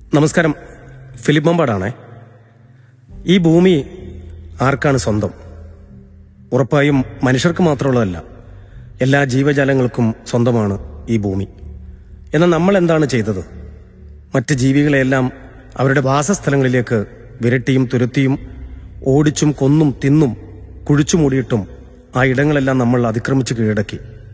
നമസ്കാരം ഫിലിപ്പ് മമ്പാടാണേ ഈ ഭൂമി ആർക്കാണ് സ്വന്തം ഉറപ്പായും മനുഷ്യർക്ക് മാത്രമുള്ളതല്ല എല്ലാ ജീവജാലങ്ങൾക്കും സ്വന്തമാണ് ഈ ഭൂമി എന്നാൽ നമ്മൾ എന്താണ് ചെയ്തത് മറ്റ് ജീവികളെയെല്ലാം അവരുടെ വാസസ്ഥലങ്ങളിലേക്ക് വിരട്ടിയും തുരത്തിയും ഓടിച്ചും കൊന്നും തിന്നും കുഴിച്ചു മൂടിയിട്ടും ആ ഇടങ്ങളെല്ലാം നമ്മൾ അതിക്രമിച്ച് കീഴടക്കി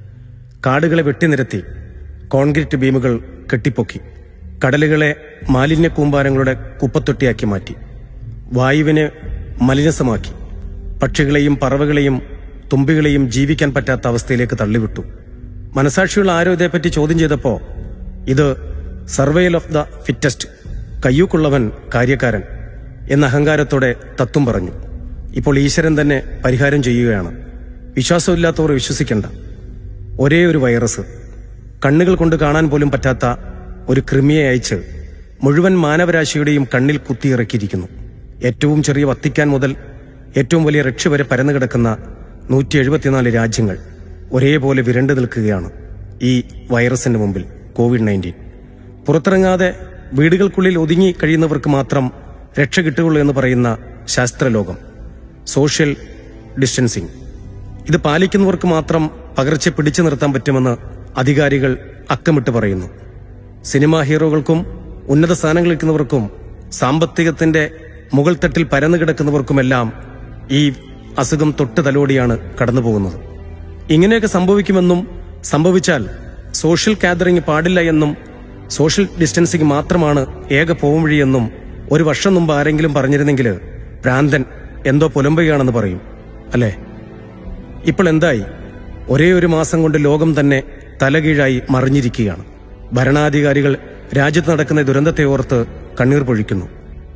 കാടുകളെ വെട്ടിനിരത്തി കോൺക്രീറ്റ് ബീമുകൾ കെട്ടിപ്പൊക്കി കടലുകളെ മാലിന്യ കൂമ്പാരങ്ങളുടെ കുപ്പത്തൊട്ടിയാക്കി മാറ്റി വായുവിനെ മലിനസമാക്കി പക്ഷികളെയും പറവകളെയും തുമ്പികളെയും ജീവിക്കാൻ പറ്റാത്ത അവസ്ഥയിലേക്ക് തള്ളിവിട്ടു മനസാക്ഷിയുള്ള ആരോ ഇതേപ്പറ്റി ചോദ്യം ചെയ്തപ്പോ ഇത് സർവൈൽ ഓഫ് ദ ഫിറ്റസ്റ്റ് കയ്യൂക്കുള്ളവൻ കാര്യക്കാരൻ എന്ന അഹങ്കാരത്തോടെ തത്വം പറഞ്ഞു ഇപ്പോൾ ഈശ്വരൻ തന്നെ പരിഹാരം ചെയ്യുകയാണ് വിശ്വാസമില്ലാത്തവർ വിശ്വസിക്കണ്ട ഒരേ ഒരു വൈറസ് കണ്ണുകൾ കൊണ്ട് കാണാൻ പോലും പറ്റാത്ത ഒരു കൃമിയെ അയച്ച് മുഴുവൻ മാനവരാശിയുടെയും കണ്ണിൽ കുത്തിയിറക്കിയിരിക്കുന്നു ഏറ്റവും ചെറിയ വത്തിക്കാൻ മുതൽ ഏറ്റവും വലിയ റഷ്യ വരെ പരന്നു കിടക്കുന്ന നൂറ്റി എഴുപത്തിനാല് രാജ്യങ്ങൾ ഒരേപോലെ വിരണ്ടു നിൽക്കുകയാണ് ഈ വൈറസിന്റെ മുമ്പിൽ കോവിഡ് നയൻറ്റീൻ പുറത്തിറങ്ങാതെ വീടുകൾക്കുള്ളിൽ ഒതുങ്ങി കഴിയുന്നവർക്ക് മാത്രം രക്ഷ കിട്ടുകയുള്ളൂ എന്ന് പറയുന്ന ശാസ്ത്രലോകം സോഷ്യൽ ഡിസ്റ്റൻസിംഗ് ഇത് പാലിക്കുന്നവർക്ക് മാത്രം പകർച്ച പിടിച്ചു നിർത്താൻ പറ്റുമെന്ന് അധികാരികൾ അക്കമിട്ട് പറയുന്നു സിനിമാ ഹീറോകൾക്കും ഉന്നത സ്ഥാനങ്ങളിൽ നിൽക്കുന്നവർക്കും സാമ്പത്തികത്തിന്റെ മുകൾ തട്ടിൽ പരന്നു കിടക്കുന്നവർക്കുമെല്ലാം ഈ അസുഖം തൊട്ട് തലോടിയാണ് കടന്നുപോകുന്നത് ഇങ്ങനെയൊക്കെ സംഭവിക്കുമെന്നും സംഭവിച്ചാൽ സോഷ്യൽ ഗാദറിംഗ് പാടില്ല എന്നും സോഷ്യൽ ഡിസ്റ്റൻസിംഗ് മാത്രമാണ് ഏക പോംവഴിയെന്നും ഒരു വർഷം മുമ്പ് ആരെങ്കിലും പറഞ്ഞിരുന്നെങ്കിൽ ഭ്രാന്തൻ എന്തോ പുലമ്പുകയാണെന്ന് പറയും അല്ലേ ഇപ്പോൾ എന്തായി ഒരേ ഒരു മാസം കൊണ്ട് ലോകം തന്നെ തലകീഴായി മറിഞ്ഞിരിക്കുകയാണ് ഭരണാധികാരികൾ രാജ്യത്ത് നടക്കുന്ന ദുരന്തത്തെ ഓർത്ത് കണ്ണീർ പൊഴിക്കുന്നു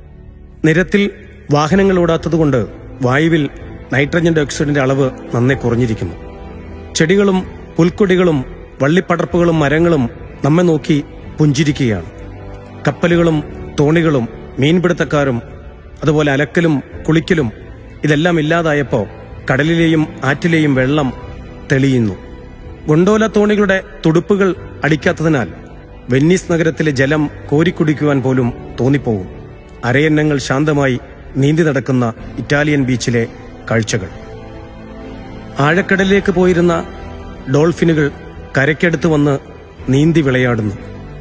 നിരത്തിൽ വാഹനങ്ങൾ ഓടാത്തതുകൊണ്ട് വായുവിൽ നൈട്രജൻ ഡയോക്സൈഡിന്റെ അളവ് നന്നെ കുറഞ്ഞിരിക്കുന്നു ചെടികളും പുൽക്കൊടികളും വള്ളിപ്പടർപ്പുകളും മരങ്ങളും നമ്മെ നോക്കി പുഞ്ചിരിക്കുകയാണ് കപ്പലുകളും തോണികളും മീൻപിടുത്തക്കാരും അതുപോലെ അലക്കലും കുളിക്കലും ഇതെല്ലാം ഇല്ലാതായപ്പോ കടലിലെയും ആറ്റിലെയും വെള്ളം തെളിയുന്നു ഗൊണ്ടോല തോണികളുടെ തുടുപ്പുകൾ അടിക്കാത്തതിനാൽ വെന്നീസ് നഗരത്തിലെ ജലം കോരിക്കുടിക്കുവാൻ പോലും തോന്നിപ്പോകും അരയന്നങ്ങൾ ശാന്തമായി നീന്തി നടക്കുന്ന ഇറ്റാലിയൻ ബീച്ചിലെ കാഴ്ചകൾ ആഴക്കടലിലേക്ക് പോയിരുന്ന ഡോൾഫിനുകൾ കരയ്ക്കടുത്ത് വന്ന് നീന്തി വിളയാടുന്നു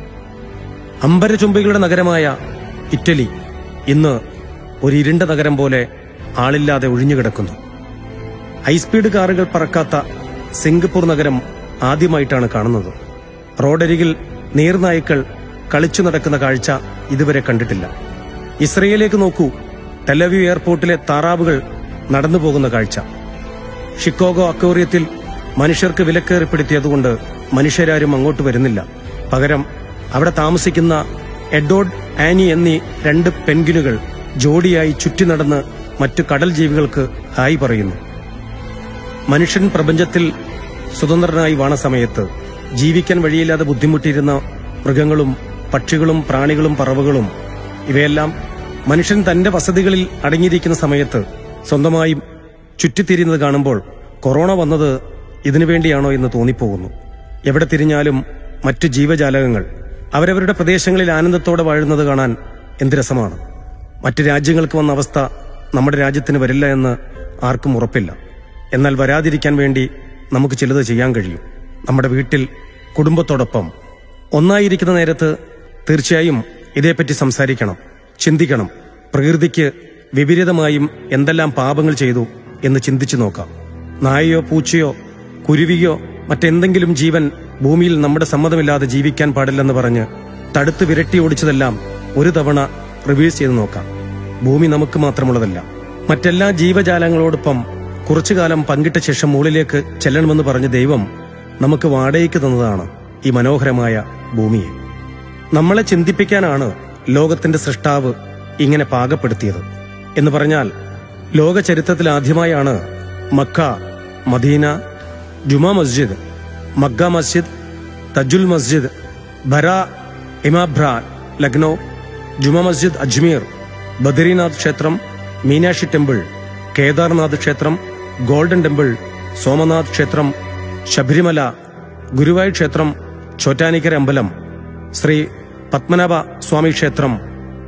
അമ്പരചുംബികളുടെ നഗരമായ ഇറ്റലി ഇന്ന് ഒരു ഇരുണ്ട നഗരം പോലെ ആളില്ലാതെ ഒഴിഞ്ഞുകിടക്കുന്നു ഹൈസ്പീഡ് കാറുകൾ പറക്കാത്ത സിംഗപ്പൂർ നഗരം ആദ്യമായിട്ടാണ് കാണുന്നത് റോഡരികിൽ നീർനായ്ക്കൾ കളിച്ചു നടക്കുന്ന കാഴ്ച ഇതുവരെ കണ്ടിട്ടില്ല ഇസ്രയേലേക്ക് നോക്കൂ ടെലവ്യൂ എയർപോർട്ടിലെ താറാവുകൾ നടന്നു പോകുന്ന കാഴ്ച ഷിക്കോഗോ അക്വേറിയത്തിൽ മനുഷ്യർക്ക് വിലക്കേർപ്പെടുത്തിയതുകൊണ്ട് മനുഷ്യരാരും അങ്ങോട്ട് വരുന്നില്ല പകരം അവിടെ താമസിക്കുന്ന എഡോഡ് ആനി എന്നീ രണ്ട് പെൻഗിനുകൾ ജോഡിയായി ചുറ്റി നടന്ന് മറ്റു കടൽ ജീവികൾക്ക് ഹായ് പറയുന്നു മനുഷ്യൻ പ്രപഞ്ചത്തിൽ സ്വതന്ത്രനായി വാണ സമയത്ത് ജീവിക്കാൻ വഴിയില്ലാതെ ബുദ്ധിമുട്ടിയിരുന്ന മൃഗങ്ങളും പക്ഷികളും പ്രാണികളും പറവകളും ഇവയെല്ലാം മനുഷ്യൻ തന്റെ വസതികളിൽ അടങ്ങിയിരിക്കുന്ന സമയത്ത് സ്വന്തമായും ചുറ്റിത്തിരിയുന്നത് കാണുമ്പോൾ കൊറോണ വന്നത് ഇതിനു വേണ്ടിയാണോ എന്ന് തോന്നിപ്പോകുന്നു എവിടെ തിരിഞ്ഞാലും മറ്റു ജീവജാലകങ്ങൾ അവരവരുടെ പ്രദേശങ്ങളിൽ ആനന്ദത്തോടെ വാഴുന്നത് കാണാൻ എന്ത് രസമാണ് മറ്റു രാജ്യങ്ങൾക്ക് വന്ന അവസ്ഥ നമ്മുടെ രാജ്യത്തിന് വരില്ല എന്ന് ആർക്കും ഉറപ്പില്ല എന്നാൽ വരാതിരിക്കാൻ വേണ്ടി നമുക്ക് ചിലത് ചെയ്യാൻ കഴിയും നമ്മുടെ വീട്ടിൽ കുടുംബത്തോടൊപ്പം ഒന്നായിരിക്കുന്ന നേരത്ത് തീർച്ചയായും ഇതേപ്പറ്റി സംസാരിക്കണം ചിന്തിക്കണം പ്രകൃതിക്ക് വിപരീതമായും എന്തെല്ലാം പാപങ്ങൾ ചെയ്തു എന്ന് ചിന്തിച്ചു നോക്കാം നായയോ പൂച്ചയോ കുരുവിയോ മറ്റെന്തെങ്കിലും ജീവൻ ഭൂമിയിൽ നമ്മുടെ സമ്മതമില്ലാതെ ജീവിക്കാൻ പാടില്ലെന്ന് പറഞ്ഞ് തടുത്ത് വിരട്ടി ഓടിച്ചതെല്ലാം ഒരു തവണ റിവീഴ്സ് ചെയ്ത് നോക്കാം ഭൂമി നമുക്ക് മാത്രമുള്ളതല്ല മറ്റെല്ലാ ജീവജാലങ്ങളോടൊപ്പം കുറച്ചു കാലം പങ്കിട്ട ശേഷം മുകളിലേക്ക് ചെല്ലണമെന്ന് പറഞ്ഞ ദൈവം നമുക്ക് വാടകയ്ക്ക് തന്നതാണ് ഈ മനോഹരമായ ഭൂമിയെ നമ്മളെ ചിന്തിപ്പിക്കാനാണ് ലോകത്തിന്റെ സൃഷ്ടാവ് ഇങ്ങനെ പാകപ്പെടുത്തിയത് എന്ന് പറഞ്ഞാൽ ലോക ചരിത്രത്തിൽ ആദ്യമായാണ് മക്ക മദീന ജുമാ മസ്ജിദ് മക്ക മസ്ജിദ് തജുൽ മസ്ജിദ് ഭര ഇമാഭ്ര ലക്നൗ ജുമാ മസ്ജിദ് അജ്മീർ ബദരീനാഥ് ക്ഷേത്രം മീനാക്ഷി ടെമ്പിൾ കേദാർനാഥ് ക്ഷേത്രം ഗോൾഡൻ ടെമ്പിൾ സോമനാഥ് ക്ഷേത്രം ശബരിമല ഗുരുവായൂർ ക്ഷേത്രം ചോറ്റാനിക്കര അമ്പലം ശ്രീ പത്മനാഭ സ്വാമി ക്ഷേത്രം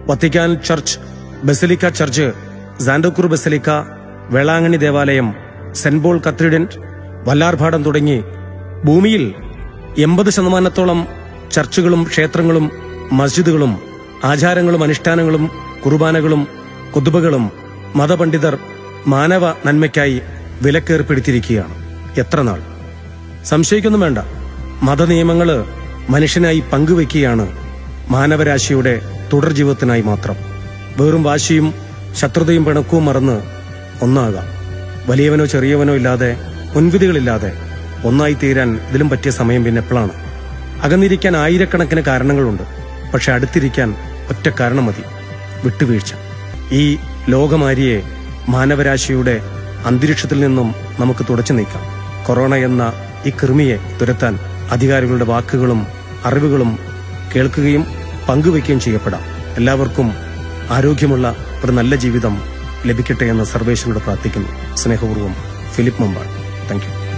Vatican church basilica church Santa Cruz basilica Velankanni ദേവാലയം സെന്റ് പോൾ കത്തീഡ്രൽ വല്ലാർഭാടം തുടങ്ങി ഭൂമിയിൽ എൺപത് ശതമാനത്തോളം ചർച്ചുകളും ക്ഷേത്രങ്ങളും മസ്ജിദുകളും ആചാരങ്ങളും അനുഷ്ഠാനങ്ങളും കുർബാനകളും കുതുബകളും മതപണ്ഡിതർ മാനവ നന്മയ്ക്കായി വിലക്കേർപ്പെടുത്തിയിരിക്കുകയാണ് എത്ര നാൾ സംശയിക്കൊന്നും വേണ്ട മതനിയമങ്ങള് മനുഷ്യനായി പങ്കുവെക്കുകയാണ് മാനവരാശിയുടെ തുടർ ജീവിതത്തിനായി മാത്രം വെറും വാശിയും ശത്രുതയും പിണക്കവും മറന്ന് ഒന്നാകാം വലിയവനോ ചെറിയവനോ ഇല്ലാതെ മുൻവിധികളില്ലാതെ ഒന്നായി തീരാൻ ഇതിലും പറ്റിയ സമയം പിന്നെ എപ്പോഴാണ് അകന്നിരിക്കാൻ ആയിരക്കണക്കിന് കാരണങ്ങളുണ്ട് പക്ഷെ അടുത്തിരിക്കാൻ ഒറ്റ കാരണം മതി വിട്ടുവീഴ്ച ഈ ലോകമാരിയെ മാനവരാശിയുടെ അന്തരീക്ഷത്തിൽ നിന്നും നമുക്ക് തുടച്ചു നീക്കാം കൊറോണ എന്ന ഈ കൃമിയെ തുരത്താൻ അധികാരികളുടെ വാക്കുകളും അറിവുകളും കേൾക്കുകയും പങ്കുവയ്ക്കുകയും ചെയ്യപ്പെടാം എല്ലാവർക്കും ആരോഗ്യമുള്ള ഒരു നല്ല ജീവിതം ലഭിക്കട്ടെ എന്ന് സർവേശ്വരനോട് പ്രാർത്ഥിക്കുന്നു സ്നേഹപൂർവ്വം ഫിലിപ്പ് മമ്പാട് താങ്ക് യു